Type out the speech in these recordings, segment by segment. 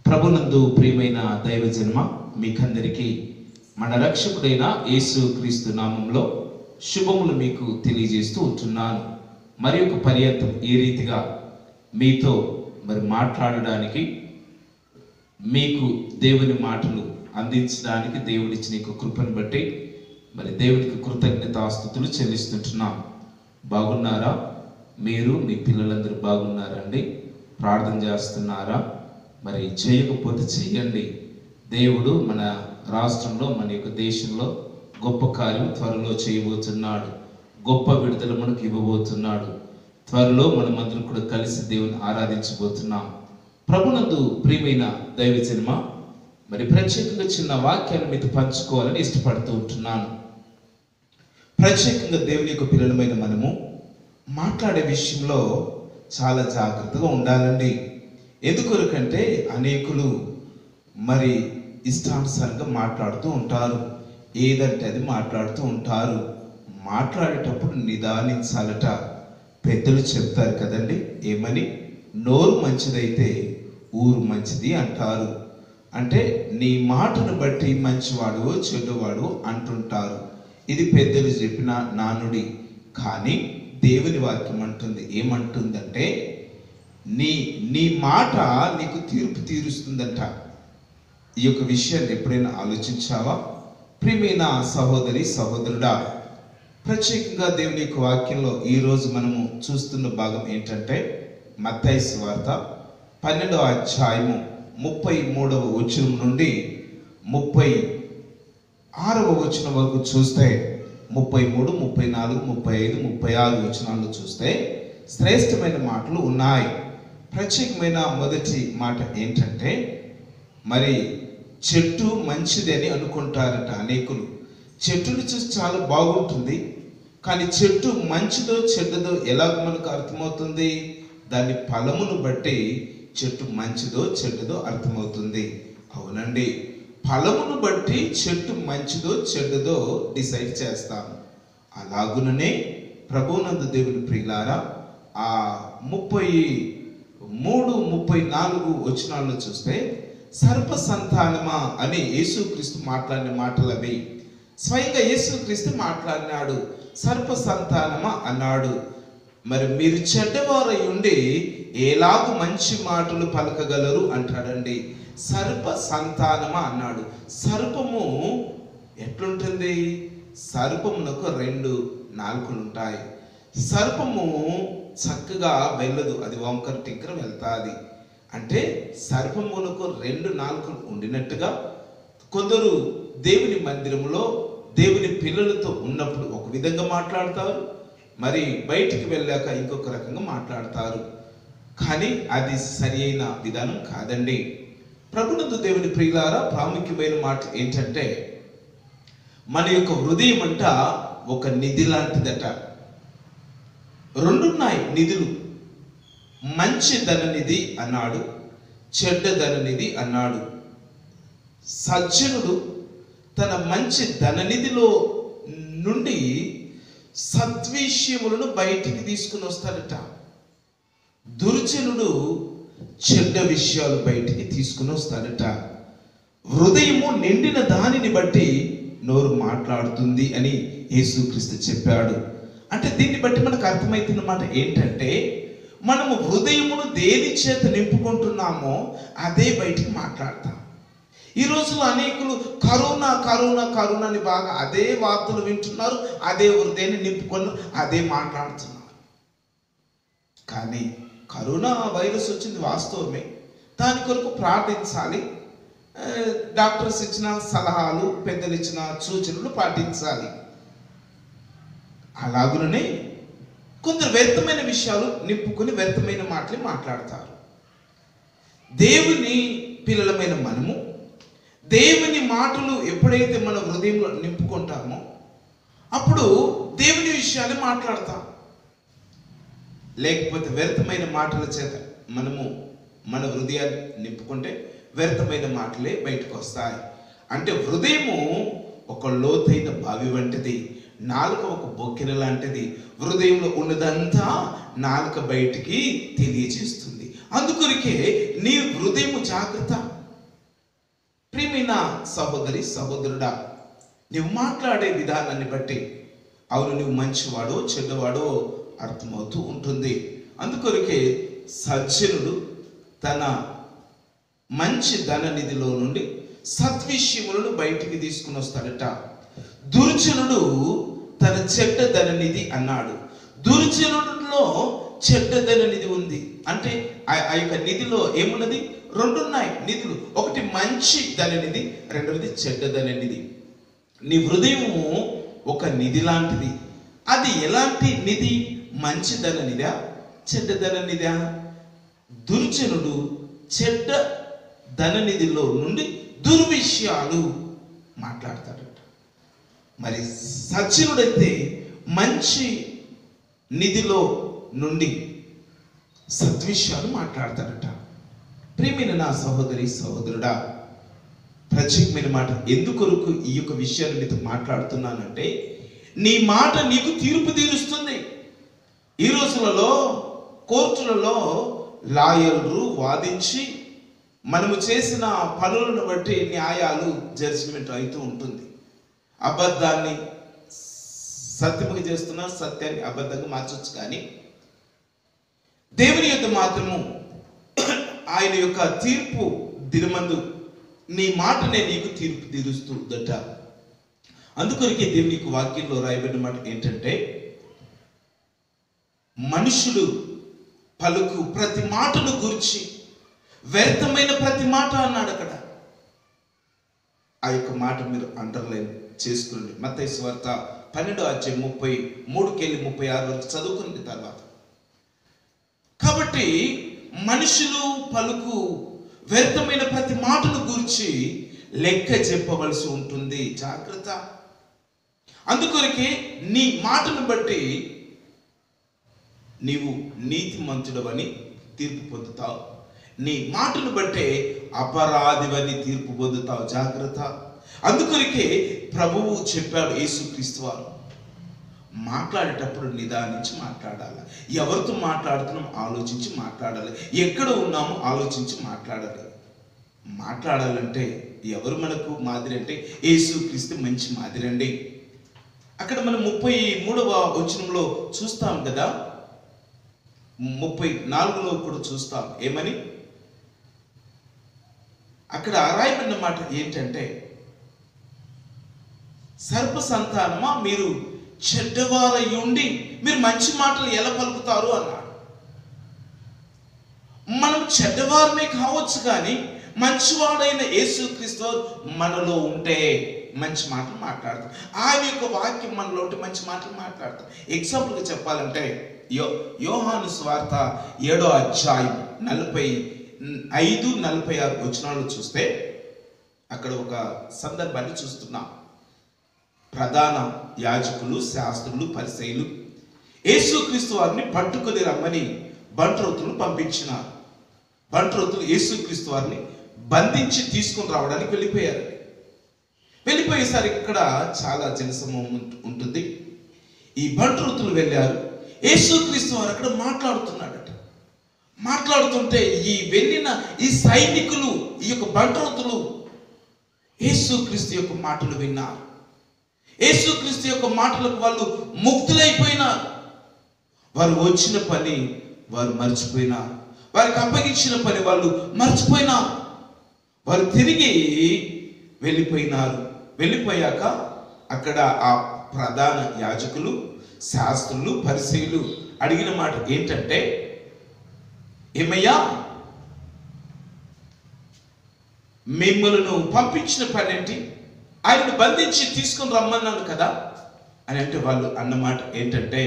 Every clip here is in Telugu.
ప్రభునందు ప్రియమైన దైవ జన్మ మీకందరికీ మన రక్షకుడైన యేసు క్రీస్తు నామంలో శుభములు మీకు తెలియజేస్తూ ఉంటున్నాను మరి ఒక పర్యంతం ఈ రీతిగా మీతో మరి మాట్లాడడానికి మీకు దేవుని మాటలు అందించడానికి దేవుడిచ్చిన యొక్క కృపను బట్టి మరి దేవునికి కృతజ్ఞతాస్థుతులు చెల్లిస్తుంటున్నాం బాగున్నారా మీరు మీ పిల్లలందరూ బాగున్నారండి ప్రార్థన చేస్తున్నారా మరి చేయకపోతే చెయ్యండి దేవుడు మన రాష్ట్రంలో మన యొక్క దేశంలో గొప్ప కార్యం త్వరలో చేయబోతున్నాడు గొప్ప విడుదల మనకు ఇవ్వబోతున్నాడు త్వరలో మనమందరం కూడా కలిసి దేవుని ఆరాధించబోతున్నాం ప్రభునందు ప్రియమైన దైవ జన్మ మరి ప్రత్యేకంగా చిన్న వాక్యాన్ని మీతో పంచుకోవాలని ఇష్టపడుతూ ఉంటున్నాను ప్రత్యేకంగా దేవుని యొక్క పిల్లలమైన మనము మాట్లాడే విషయంలో చాలా జాగ్రత్తగా ఉండాలండి ఎందుకొరకంటే అనేకులు మరి ఇష్టానుసారంగా మాట్లాడుతూ ఉంటారు ఏదంటే అది మాట్లాడుతూ ఉంటారు మాట్లాడేటప్పుడు నిదానించాలట పెద్దలు చెప్తారు కదండి ఏమని నోరు మంచిదైతే ఊరు మంచిది అంటారు అంటే నీ మాటను బట్టి మంచివాడు చెడ్డవాడు అంటుంటారు ఇది పెద్దలు చెప్పిన నానుడి కానీ దేవుని వాక్యం అంటుంది ఏమంటుందంటే నీ నీ మాట నీకు తీర్పు తీరుస్తుందంట ఈ యొక్క విషయాన్ని ఎప్పుడైనా ఆలోచించావా ప్రియమైన సహోదరి సహోదరుడా ప్రత్యేకంగా దేవుని యొక్క వాక్యంలో ఈరోజు మనము చూస్తున్న భాగం ఏంటంటే మత్తయి వార్త పన్నెండవ అధ్యాయము ముప్పై మూడవ వచనం నుండి ముప్పై ఆరవ వచనం వరకు చూస్తే ముప్పై మూడు ముప్పై నాలుగు ముప్పై ఐదు ముప్పై ఆరు వచనాలు చూస్తే శ్రేష్టమైన మాటలు ఉన్నాయి ప్రత్యేకమైన మొదటి మాట ఏంటంటే మరి చెట్టు మంచిది అని అనుకుంటారట అనేకులు చెట్టుని చూసి చాలా బాగుంటుంది కానీ చెట్టు మంచిదో చెడ్డదో ఎలాగ మనకు అర్థమవుతుంది దాని ఫలమును బట్టి చెట్టు మంచిదో చెడ్డదో అర్థమవుతుంది అవునండి ఫలమును బట్టి చెట్టు మంచిదో చెడ్డదో డిసైడ్ చేస్తాము అలాగుననే ప్రభునందు దేవుని ప్రియులారా ఆ ముప్పై మూడు ముప్పై నాలుగు వచనాలను చూస్తే సర్ప సంతానమా అని యేసుక్రీస్తు మాట్లాడిన మాటలు అవి స్వయంగా యేసుక్రీస్తు మాట్లాడినాడు సర్ప సంతానమా అన్నాడు మరి మీరు చెడ్డవారై ఉండి ఎలాగూ మంచి మాటలు పలకగలరు అంటాడండి సర్ప సంతానమా అన్నాడు సర్పము ఎట్లుంటుంది సర్పమునకు రెండు నాలుకలు ఉంటాయి సర్పము చక్కగా వెళ్ళదు అది వంకర టింకర వెళ్తాది అంటే సర్పమునకు రెండు నాలుకలు ఉండినట్టుగా కొందరు దేవుని మందిరంలో దేవుని పిల్లలతో ఉన్నప్పుడు ఒక విధంగా మాట్లాడతారు మరి బయటికి వెళ్ళాక ఇంకొక రకంగా మాట్లాడతారు కానీ అది సరి అయిన విధానం కాదండి ప్రభునందు దేవుని ప్రియులారా ప్రాముఖ్యమైన మాట ఏంటంటే మన యొక్క హృదయం అంట ఒక నిధి లాంటిదట రెండున్నాయి నిధులు మంచి ధననిధి అన్నాడు చెడ్డ ధననిధి అన్నాడు సజ్జనుడు తన మంచి ధననిధిలో నుండి సద్విషయములను బయటికి తీసుకుని వస్తాడట దుర్జనుడు చెడ్డ విషయాలు బయటికి తీసుకుని వస్తాడట హృదయము నిండిన దానిని బట్టి నోరు మాట్లాడుతుంది అని యేసుక్రీస్తు చెప్పాడు అంటే దీన్ని బట్టి మనకు అర్థమవుతున్న మాట ఏంటంటే మనము హృదయమును దేని చేత నింపుకుంటున్నామో అదే బయటికి మాట్లాడతాం ఈ రోజుల్లో అనేకులు కరోనా కరోనా కరోనా అని బాగా అదే వార్తలు వింటున్నారు అదే హృదయాన్ని నింపుకొని అదే మాట్లాడుతున్నారు కానీ కరోనా వైరస్ వచ్చింది వాస్తవమే దాని కొరకు ప్రార్థించాలి ఆ, డాక్టర్స్ ఇచ్చిన సలహాలు పెద్దలు ఇచ్చిన సూచనలు పాటించాలి అలాగుననే కొందరు వ్యర్థమైన విషయాలు నింపుకొని వ్యర్థమైన మాటలు మాట్లాడతారు దేవుని పిల్లలమైన మనము దేవుని మాటలు ఎప్పుడైతే మన హృదయంలో నింపుకుంటామో అప్పుడు దేవుని విషయాలు మాట్లాడతాం లేకపోతే వ్యర్థమైన మాటల చేత మనము మన హృదయాన్ని నింపుకుంటే వ్యర్థమైన మాటలే బయటకు వస్తాయి అంటే హృదయము ఒక లోతైన బావి వంటిది నాలుక ఒక బొక్కెన లాంటిది హృదయంలో ఉన్నదంతా నాలుక బయటికి తెలియజేస్తుంది అందుకొరికే నీ హృదయము జాగ్రత్త ప్రియమైన సహోదరి సహోదరుడా నువ్వు మాట్లాడే విధానాన్ని బట్టి అవును నువ్వు మంచివాడో చెడ్డవాడో అర్థమవుతూ ఉంటుంది అందుకొరకే సజ్జనుడు తన మంచి ధన నిధిలో నుండి సద్విషయములను బయటికి తీసుకుని వస్తాడట దుర్జనుడు తన చెడ్డ ధన నిధి అన్నాడు దుర్జనుడిలో చెడ్డ ధన నిధి ఉంది అంటే ఆ- ఆ యొక్క నిధిలో ఏమున్నది రెండు ఉన్నాయి నిధులు ఒకటి మంచి ధన నిధి రెండవది చెడ్డ ధన నిధి నీ హృదయము ఒక నిధి లాంటిది అది ఎలాంటి నిధి మంచి ధన నిధా చెడ్డ ధన నిధా దుర్జనుడు చెడ్డ ధననిధిలో నుండి దుర్విషయాలు మాట్లాడతాడట మరి సజ్జనుడైతే మంచి నిధిలో నుండి సద్విషయాలు మాట్లాడతాడట ప్రేమైన నా సహోదరి సహోదరుడా ప్రత్యేకమైన మాట ఎందుకొరకు ఈ యొక్క విషయాన్ని మీతో మాట్లాడుతున్నానంటే నీ మాట నీకు తీర్పు తీరుస్తుంది ఈ రోజులలో కోర్టులలో లాయర్లు వాదించి మనము చేసిన పనులను బట్టి న్యాయాలు జడ్జిమెంట్ అవుతూ ఉంటుంది అబద్ధాన్ని సత్యముగా చేస్తున్నా సత్యాన్ని అబద్ధంగా మార్చొచ్చు కానీ దేవుని యొక్క మాత్రము ఆయన యొక్క తీర్పు దినమందు నీ మాటనే నీకు తీర్పు తీరుస్తుందట అందుకొరకే దేవుని యొక్క వాక్యంలో రాయబడిన మాట ఏంటంటే మనుషుడు పలుకు ప్రతి మాటను గురించి వ్యర్థమైన ప్రతి మాట అన్నాడు అక్కడ ఆ యొక్క మాట మీరు అండర్లైన్ చేసుకునండి మత్తయి వార్త పన్నెండు అధ్యాయం ముప్పై మూడుకెళ్ళి ముప్పై ఆరు వరకు చదువుకున్న తర్వాత కాబట్టి మనుషులు పలుకు వ్యర్థమైన ప్రతి మాటను గురించి లెక్క చెప్పవలసి ఉంటుంది జాగ్రత్త అందుకొరకే నీ మాటను బట్టి నీవు నీతిమంతుడవని తీర్పు పొందుతావు నీ మాటను బట్టే అపరాధివని తీర్పు పొందుతావు జాగ్రత్త అందుకొరకే ప్రభువు చెప్పాడు యేసుక్రీస్తు వారు మాట్లాడేటప్పుడు నిదానించి మాట్లాడాలి ఎవరితో మాట్లాడుతున్నాం ఆలోచించి మాట్లాడాలి ఎక్కడ ఉన్నామో ఆలోచించి మాట్లాడాలి మాట్లాడాలంటే ఎవరు మనకు మాదిరి అంటే యేసుక్రీస్తు మంచి మాదిరి అండి అక్కడ మనం ముప్పై మూడవ వచనంలో చూస్తాం కదా ముప్పై నాలుగులో కూడా చూస్తాం ఏమని అక్కడ రాయబడిన మాట ఏంటంటే సర్ప సంతానమా మీరు చెడ్డవారై ఉండి మీరు మంచి మాటలు ఎలా పలుకుతారు అన్నాడు మనం చెడ్డవారమే కావచ్చు కానీ మంచివాడైన యేసుక్రీస్తు వారు మనలో ఉంటే మంచి మాటలు మాట్లాడతాం ఆయన యొక్క వాక్యం మనలో ఉంటే మంచి మాటలు మాట్లాడతాం ఎగ్జాంపుల్గా చెప్పాలంటే యో యోహాను స్వార్త ఏడో అధ్యాయం నలభై ఐదు నలభై ఆరు వచనాలు చూస్తే అక్కడ ఒక సందర్భాన్ని చూస్తున్నాం ప్రధాన యాజకులు శాస్త్రులు పరిసయులు యేసుక్రీస్తు వారిని పట్టుకొని రమ్మని బంట్రోతులు పంపించినారు బంట్రోతులు యేసుక్రీస్తు వారిని బంధించి తీసుకొని రావడానికి వెళ్ళిపోయారు వెళ్ళిపోయేసరికి ఇక్కడ చాలా జనసమూహం ఉంట- ఉంటుంది ఈ బంట్రోతులు వెళ్ళారు యేసుక్రీస్తు వారు అక్కడ మాట్లాడుతున్నాడట మాట్లాడుతుంటే ఈ వెళ్ళిన ఈ సైనికులు ఈ యొక్క బంట్రోతులు యేసుక్రీస్తు యొక్క మాటలు విన్నారు యేసుక్రీస్తు యొక్క మాటలకు వాళ్ళు ముక్తులైపోయినారు వారు వచ్చిన పని వారు మర్చిపోయినారు వారికి అప్పగించిన పని వాళ్ళు మర్చిపోయినారు వారు తిరిగి వెళ్ళిపోయినారు వెళ్ళిపోయాక అక్కడ ఆ ప్రధాన యాజకులు శాస్త్రులు పరిశీలు అడిగిన మాట ఏంటంటే ఏమయ్యా మిమ్మల్ని పంపించిన పని ఏంటి ఆయన్ని బంధించి తీసుకొని రమ్మన్నాను కదా అని అంటే వాళ్ళు అన్నమాట ఏంటంటే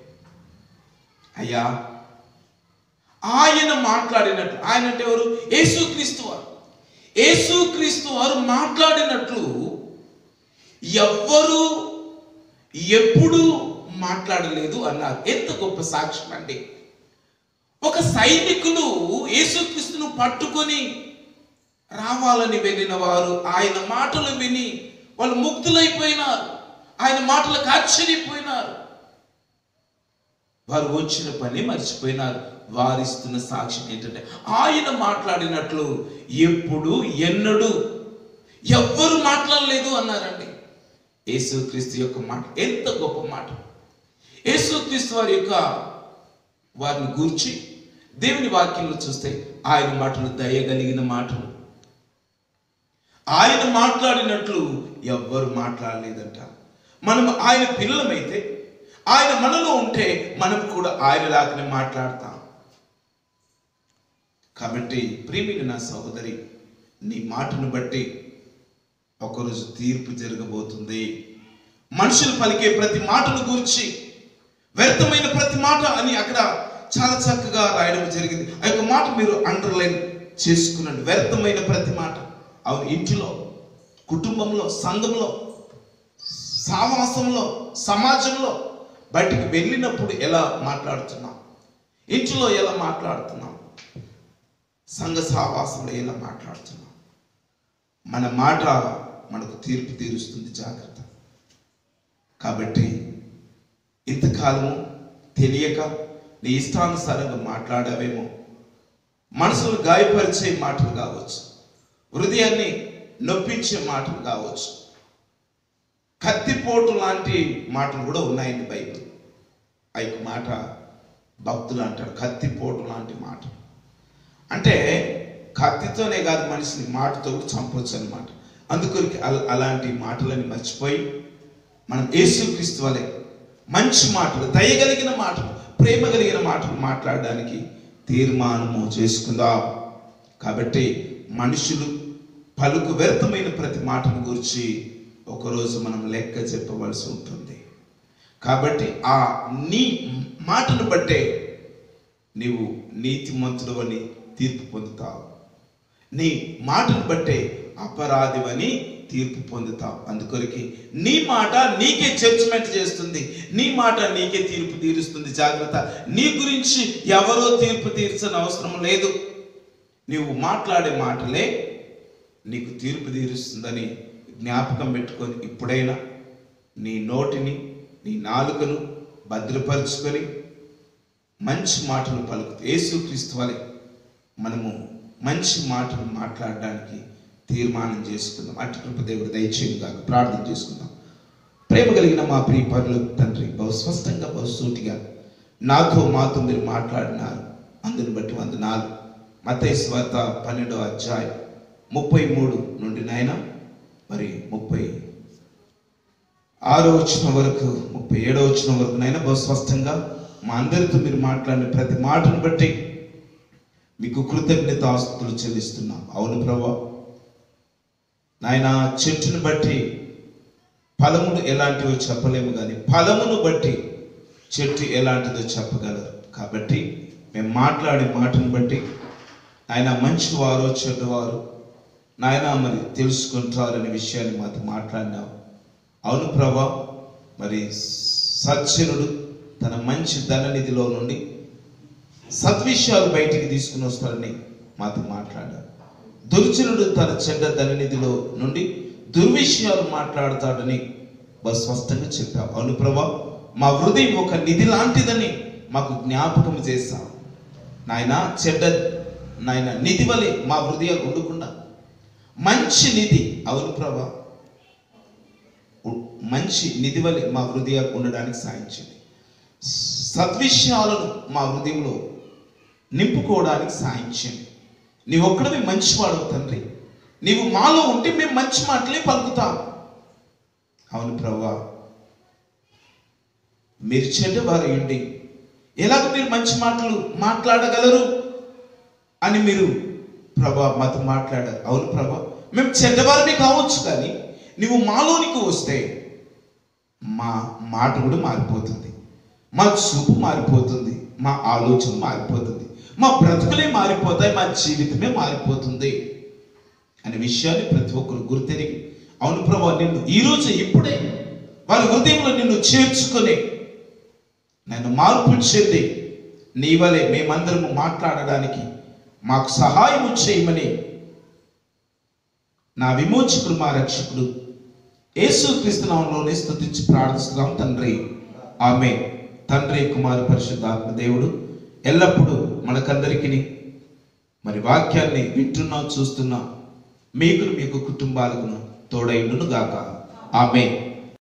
అయ్యా ఆయన మాట్లాడినట్లు ఆయన అంటే ఎవరు యేసుక్రీస్తు వారు యేసుక్రీస్తు వారు మాట్లాడినట్లు ఎవ్వరు ఎప్పుడు మాట్లాడలేదు అన్నారు ఎంత గొప్ప సాక్ష్యం అండి ఒక సైనికులు యేసుక్రీస్తును పట్టుకొని రావాలని వెళ్ళిన వారు ఆయన మాటలు విని వాళ్ళు ముగ్ధులైపోయినారు ఆయన మాటలకు ఆశ్చర్యపోయినారు వారు వచ్చిన పని మర్చిపోయినారు వారిస్తున్న సాక్ష్యం ఏంటంటే ఆయన మాట్లాడినట్లు ఎప్పుడు ఎన్నడు ఎవ్వరు మాట్లాడలేదు అన్నారండి యేసుక్రీస్తు యొక్క మాట ఎంత గొప్ప మాట యేసుక్రీస్తు వారి యొక్క వారిని గూర్చి దేవుని వాక్యంలో చూస్తే ఆయన మాటలు దయగలిగిన మాటలు ఆయన మాట్లాడినట్లు ఎవ్వరు మాట్లాడలేదంట మనం ఆయన పిల్లలమైతే ఆయన మనలో ఉంటే మనం కూడా ఆయన లాగానే మాట్లాడతాం కాబట్టి ప్రేమిని నా సహోదరి నీ మాటను బట్టి ఒకరోజు తీర్పు జరగబోతుంది మనుషులు పలికే ప్రతి మాటను గురించి వ్యర్థమైన ప్రతి మాట అని అక్కడ చాలా చక్కగా రాయడం జరిగింది ఆ యొక్క మాట మీరు అండర్లైన్ చేసుకునండి వ్యర్థమైన ప్రతి మాట అవును ఇంటిలో కుటుంబంలో సంఘంలో సావాసంలో సమాజంలో బయటికి వెళ్ళినప్పుడు ఎలా మాట్లాడుతున్నాం ఇంటిలో ఎలా మాట్లాడుతున్నాం సంఘ సావాసంలో ఎలా మాట్లాడుతున్నాం మన మాట మనకు తీర్పు తీరుస్తుంది జాగ్రత్త కాబట్టి ఇంతకాలము తెలియక నీ ఇష్టానుసారంగా మాట్లాడావేమో మనసును గాయపరిచే మాటలు కావచ్చు హృదయాన్ని నొప్పించే మాటలు కావచ్చు కత్తిపోటు లాంటి మాటలు కూడా ఉన్నాయండి బైబిల్ ఆ యొక్క మాట భక్తులు అంటారు కత్తిపోటు లాంటి మాట అంటే కత్తితోనే కాదు మనిషిని మాటతో కూడా చంపొచ్చు అనమాట అందుకొరికి అల- అలాంటి మాటలని మర్చిపోయి మనం యేసుక్రీస్తు వలె మంచి మాటలు దయగలిగిన మాటలు ప్రేమ కలిగిన మాటలు మాట్లాడడానికి తీర్మానము చేసుకుందాం కాబట్టి మనుషులు పలుకు వ్యర్థమైన ప్రతి మాటను గురించి ఒకరోజు మనం లెక్క చెప్పవలసి ఉంటుంది కాబట్టి ఆ నీ మాటను బట్టే నీవు నీతిమంతుడు అని తీర్పు పొందుతావు నీ మాటను బట్టే అపరాధివని తీర్పు పొందుతావు అందుకొరికి నీ మాట నీకే జడ్జిమెంట్ చేస్తుంది నీ మాట నీకే తీర్పు తీరుస్తుంది జాగ్రత్త నీ గురించి ఎవరో తీర్పు తీర్చని అవసరం లేదు నీవు మాట్లాడే మాటలే నీకు తీర్పు తీరుస్తుందని జ్ఞాపకం పెట్టుకొని ఇప్పుడైనా నీ నోటిని నీ నాలుకను భద్రపరుచుకొని మంచి మాటలు పలుకుతూ యేసుక్రీస్తు వలె మనము మంచి మాటలు మాట్లాడడానికి తీర్మానం చేసుకుందాం అటు కృప దేవుడు దయచేయం కాక ప్రార్థన చేసుకుందాం ప్రేమ కలిగిన మా ప్రియ పరులు తండ్రి బహు స్పష్టంగా బహు సూటిగా నాతో మాతో మీరు మాట్లాడినారు అందుని బట్టి వందనాలు మతయ స్వార్త పన్నెండవ అధ్యాయం ముప్పై మూడు నుండి నాయన మరి ముప్పై ఆరో వచ్చిన వరకు ముప్పై ఏడో వచ్చిన వరకు నైనా బహు స్పష్టంగా మా అందరితో మీరు మాట్లాడిన ప్రతి మాటను బట్టి మీకు కృతజ్ఞత ఆస్తులు చెల్లిస్తున్నాం అవును ప్రభా నాయన చెట్టును బట్టి ఫలములు ఎలాంటివో చెప్పలేము కానీ ఫలమును బట్టి చెట్టు ఎలాంటిదో చెప్పగలరు కాబట్టి మేము మాట్లాడే మాటను బట్టి ఆయన మంచివారు చెడ్డవారు నాయన మరి తెలుసుకుంటారనే విషయాన్ని మాతో మాట్లాడినావు అవును ప్రభా మరి సజ్జనుడు తన మంచి ధననిధిలో నుండి సద్విషయాలు బయటికి తీసుకుని వస్తారని మాతో మాట్లాడారు దుర్జనుడు తన చెడ్డ ధననిధిలో నుండి దుర్విషయాలు మాట్లాడతాడని బస్ స్పష్టంగా చెప్పావు అవును ప్రభా మా హృదయం ఒక నిధి లాంటిదని మాకు జ్ఞాపకం చేస్తాం నాయన చెడ్డ నాయన నిధి వలె మా హృదయాలు ఉండకుండా మంచి నిధి అవును ప్రభా ఉ- మంచి నిధి వలె మా హృదయాలు ఉండడానికి సాయించింది సద్విషయాలను మా హృదయంలో నింపుకోవడానికి సాయించండి నీ ఒక్కడమే మంచివాడు తండ్రి నీవు మాలో ఉంటే మేము మంచి మాటలే పలుకుతాం అవును ప్రభా మీరు చెడ్డవారు ఉండి ఎలాగ మీరు మంచి మాటలు మాట్లాడగలరు అని మీరు ప్రభా మాతో మాట్లాడారు అవును ప్రభా మేము చెడ్డవారిని కావచ్చు కానీ నువ్వు మాలోనికి వస్తే మా మాట కూడా మారిపోతుంది మా చూపు మారిపోతుంది మా ఆలోచన మారిపోతుంది మా బ్రతుకులే మారిపోతాయి మా జీవితమే మారిపోతుంది అనే విషయాన్ని ప్రతి ఒక్కరు గుర్తెరిగి అవును ప్రభా నిన్ను ఈరోజు ఇప్పుడే వారి హృదయంలో నిన్ను చేర్చుకొని నన్ను మార్పు చెంది నీ వలె మేమందరము మాట్లాడడానికి మాకు సహాయం చేయమని నా విమోచకుడు మా రక్షకుడు యేసు క్రీస్తునామంలోనే స్తుతించి ప్రార్థిస్తున్నాం తండ్రి ఆమె తండ్రి కుమార పరిశుద్ధాత్మ దేవుడు ఎల్లప్పుడూ మనకందరికీ మరి వాక్యాన్ని వింటున్నా చూస్తున్నా మీకును మీకు కుటుంబాలకును తోడైండును గాక ఆమె